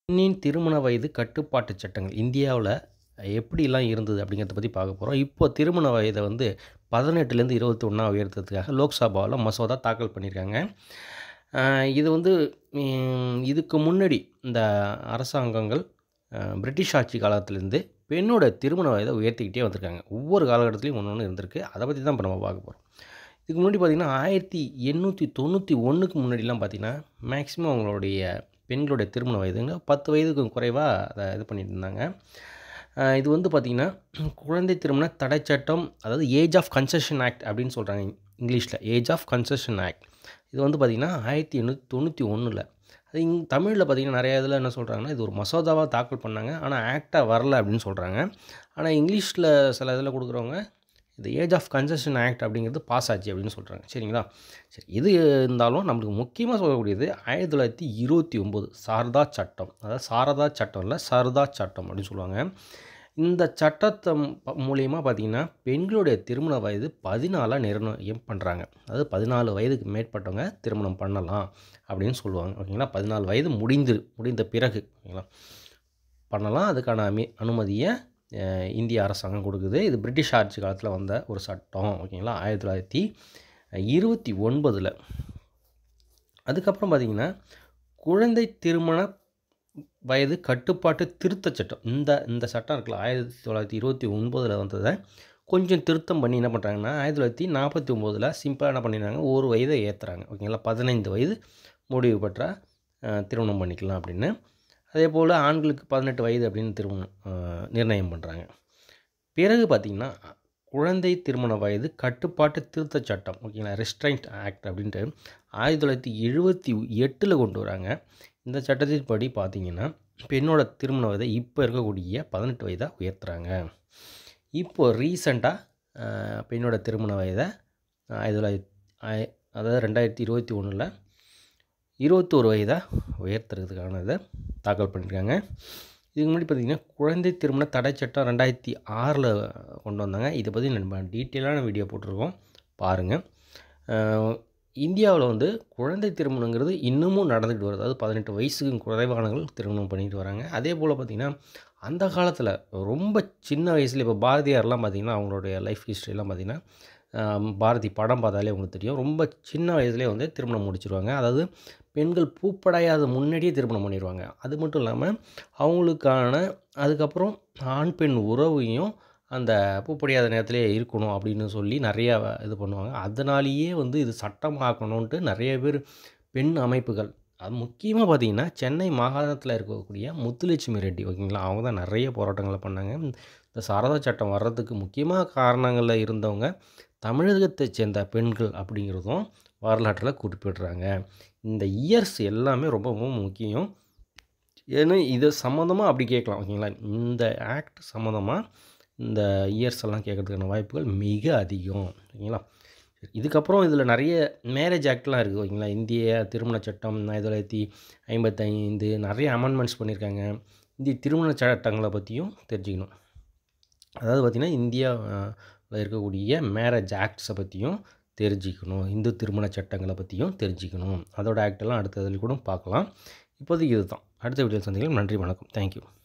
பெண்ணின் திருமண வயது கட்டுப்பாட்டு சட்டங்கள் இந்தியாவில் எப்படிலாம் இருந்தது அப்படிங்கிறத பற்றி பார்க்க போகிறோம் இப்போ திருமண வயதை வந்து பதினெட்டுலேருந்து இருபத்தி ஒன்றா உயர்த்ததுக்காக லோக்சபாவில் மசோதா தாக்கல் பண்ணியிருக்காங்க ஆஹ் இது வந்து ம், இதுக்கு முன்னாடி இந்த அரசாங்கங்கள் ஆஹ், பிரிட்டிஷ் ஆட்சி காலத்துலேருந்து பெண்ணோட திருமண வயதை உயர்த்திக்கிட்டே வந்திருக்காங்க ஒவ்வொரு காலகட்டத்திலையும் ஒன்று ஒன்று இருந்திருக்கு அதை பற்றி தான் இப்போ நம்ம பார்க்க போகிறோம் இதுக்கு முன்னாடி பார்த்திங்கன்னா ஆயிரத்தி எண்ணூற்றி தொண்ணூற்றி ஒன்றுக்கு முன்னாடிலாம் பார்த்திங்கன்னா மேக்ஸிமம் அவங்களுடைய பெண்களுடைய திருமண வயதுங்க பத்து வயதுக்கு குறைவாக அதை இது பண்ணிட்டு இருந்தாங்க ஆஹ் இது வந்து பார்த்திங்கன்னா குழந்தை திருமண தடை சட்டம் அதாவது ஏஜ் ஆஃப் கன்செஷன் ஆக்ட் அப்படின்னு சொல்கிறாங்க இங்கிலீஷில் ஏஜ் ஆஃப் கன்செஷன் ஆக்ட் இது வந்து பார்த்திங்கன்னா ஆயிரத்தி எண்ணூற்றி தொண்ணூற்றி ஒன்றில் அது இங் தமிழில் பார்த்திங்கன்னா நிறைய இதில் என்ன சொல்கிறாங்கன்னா இது ஒரு மசோதாவாக தாக்கல் பண்ணாங்க ஆனால் ஆக்டாக வரல அப்படின்னு சொல்கிறாங்க ஆனால் இங்கிலீஷில் சில இதில் கொடுக்குறவங்க இது ஏஜ் ஆஃப் கன்செஷன் ஆக்ட் அப்படிங்கிறது பாஸ் ஆச்சு அப்படின்னு சொல்கிறாங்க சரிங்களா சரி இது இருந்தாலும் நம்மளுக்கு முக்கியமாக சொல்லக்கூடியது ஆயிரத்தி தொள்ளாயிரத்தி இருபத்தி ஒம்பது சாரதா சட்டம் அதாவது சாரதா சட்டம் இல்லை சரதா சட்டம் அப்படின்னு சொல்லுவாங்க இந்த சட்டத்தை மூலியமாக பார்த்திங்கன்னா பெண்களுடைய திருமண வயது பதினாலாக நிர்ணயம் பண்ணுறாங்க அதாவது பதினாலு வயதுக்கு மேற்பட்டவங்க திருமணம் பண்ணலாம் அப்படின்னு சொல்லுவாங்க ஓகேங்களா பதினாலு வயது முடிந்து முடிந்த பிறகு ஓகேங்களா பண்ணலாம் அதுக்கான அமி அனுமதியை அஹ், இந்திய அரசாங்கம் கொடுக்குது இது பிரிட்டிஷ் ஆட்சி காலத்தில் வந்த ஒரு சட்டம் ஓகேங்களா ஆயிரத்தி தொள்ளாயிரத்தி இருபத்தி ஒன்பதில் அதுக்கப்புறம் பார்த்திங்கன்னா குழந்தை திருமண வயது கட்டுப்பாட்டு திருத்தச் சட்டம் இந்த இந்த சட்டம் இருக்குல்ல ஆயிரத்தி தொள்ளாயிரத்தி இருபத்தி ஒன்பதில் வந்ததை கொஞ்சம் திருத்தம் பண்ணி என்ன பண்ணுறாங்கன்னா ஆயிரத்தி தொள்ளாயிரத்தி நாற்பத்தி ஒம்போதில் சிம்பிளாக என்ன பண்ணிடுறாங்க ஒரு வயதை ஏற்றுறாங்க ஓகேங்களா பதினைந்து வயது முடிவு பெற்றால் அஹ், திருமணம் பண்ணிக்கலாம் அப்படின்னு அதே போல் ஆண்களுக்கு பதினெட்டு வயது அப்படின்னு திருமணம் அஹ், நிர்ணயம் பண்ணுறாங்க பிறகு பார்த்திங்கன்னா குழந்தை திருமண வயது கட்டுப்பாட்டு திருத்தச் சட்டம் ஓகேங்களா ரெஸ்ட்ரைண்ட் ஆக்ட் அப்படின்ட்டு ஆயிரத்தி தொள்ளாயிரத்தி எழுபத்தி எட்டில் கொண்டு வராங்க இந்த சட்டத்தின் படி பார்த்தீங்கன்னா பெண்ணோட திருமண வயதை இப்போ இருக்கக்கூடிய பதினெட்டு வயதாக உயர்த்துறாங்க இப்போ ரீசண்டாக பெண்ணோட திருமண வயதை ஆயிரத்தி தொள்ளாயிரத்தி ஆய- அதாவது ரெண்டாயிரத்தி இருபத்தி ஒன்றில் இருபத்தோரு வயதாக உயர்த்துறதுக்கான இதை தாக்கல் பண்ணியிருக்காங்க இதுக்கு முன்னாடி பார்த்திங்கன்னா குழந்தை திருமண தடை சட்டம் ரெண்டாயிரத்தி ஆறில் கொண்டு வந்தாங்க இதை பற்றி நம்ம டீட்டெயிலான வீடியோ போட்டிருக்கோம் பாருங்கள் இந்தியாவில் வந்து குழந்தை திருமணங்கிறது இன்னமும் நடந்துக்கிட்டு வருது அதாவது பதினெட்டு வயசுக்கு குறைவானவர்கள் திருமணம் பண்ணிட்டு வராங்க அதே போல் பார்த்திங்கன்னா அந்த காலத்தில் ரொம்ப சின்ன வயசில் இப்போ பாரதியார்லாம் பார்த்திங்கன்னா அவங்களுடைய லைஃப் ஹிஸ்ட்ரிலாம் பார்த்திங்கன்னா ஆம், பாரதி படம் பார்த்தாலே உங்களுக்கு தெரியும் ரொம்ப சின்ன வயசுலேயே வந்து திருமணம் முடிச்சிருவாங்க அதாவது பெண்கள் பூப்படையாத முன்னாடியே திருமணம் பண்ணிடுவாங்க அது மட்டும் இல்லாமல் அவங்களுக்கான அதுக்கப்புறம் ஆண் பெண் உறவையும் அந்த பூப்படையாத நேரத்திலே இருக்கணும் அப்படின்னு சொல்லி நிறையா இது பண்ணுவாங்க அதனாலேயே வந்து இது சட்டமாக்கணுன்ட்டு நிறைய பேர் பெண் அமைப்புகள் அது முக்கியமாக பார்த்தீங்கன்னா சென்னை மாகாணத்தில் இருக்கக்கூடிய முத்துலட்சுமி ரெட்டி ஓகேங்களா அவங்க தான் நிறைய போராட்டங்களை பண்ணாங்க இந்த சாரதா சட்டம் வர்றதுக்கு முக்கியமாக காரணங்களில் இருந்தவங்க தமிழகத்தை சேர்ந்த பெண்கள் அப்படிங்கிறதும் வரலாற்றில் குறிப்பிடுறாங்க இந்த இயர்ஸ் எல்லாமே ரொம்ப ரொம்ப முக்கியம் ஏன்னா இது சம்மந்தமாக அப்படி கேட்கலாம் ஓகேங்களா இந்த ஆக்ட் சம்மந்தமாக இந்த இயர்ஸ் எல்லாம் கேட்கறதுக்கான வாய்ப்புகள் மிக அதிகம் ஓகேங்களா சரி, இதுக்கப்புறம் இதில் நிறைய மேரேஜ் ஆக்ட்லாம் இருக்குது ஓகேங்களா இந்திய திருமண சட்டம் ஆயிரத்தி தொள்ளாயிரத்தி ஐம்பத்தைந்து நிறைய அமெண்ட்மெண்ட்ஸ் பண்ணியிருக்காங்க இந்திய திருமண சட்டங்களை பற்றியும் தெரிஞ்சுக்கணும் அதாவது பார்த்திங்கன்னா இந்தியாவில் இருக்கக்கூடிய மேரேஜ் ஆக்ட்ஸை பற்றியும் தெரிஞ்சுக்கணும் இந்து திருமண சட்டங்களை பற்றியும் தெரிஞ்சுக்கணும் அதோட ஆக்டெல்லாம் அடுத்த இதில் கூட பார்க்கலாம் இப்போதைக்கு இதுதான் அடுத்த வீடியோ சந்திக்கலாம் நன்றி வணக்கம் தேங்க்யூ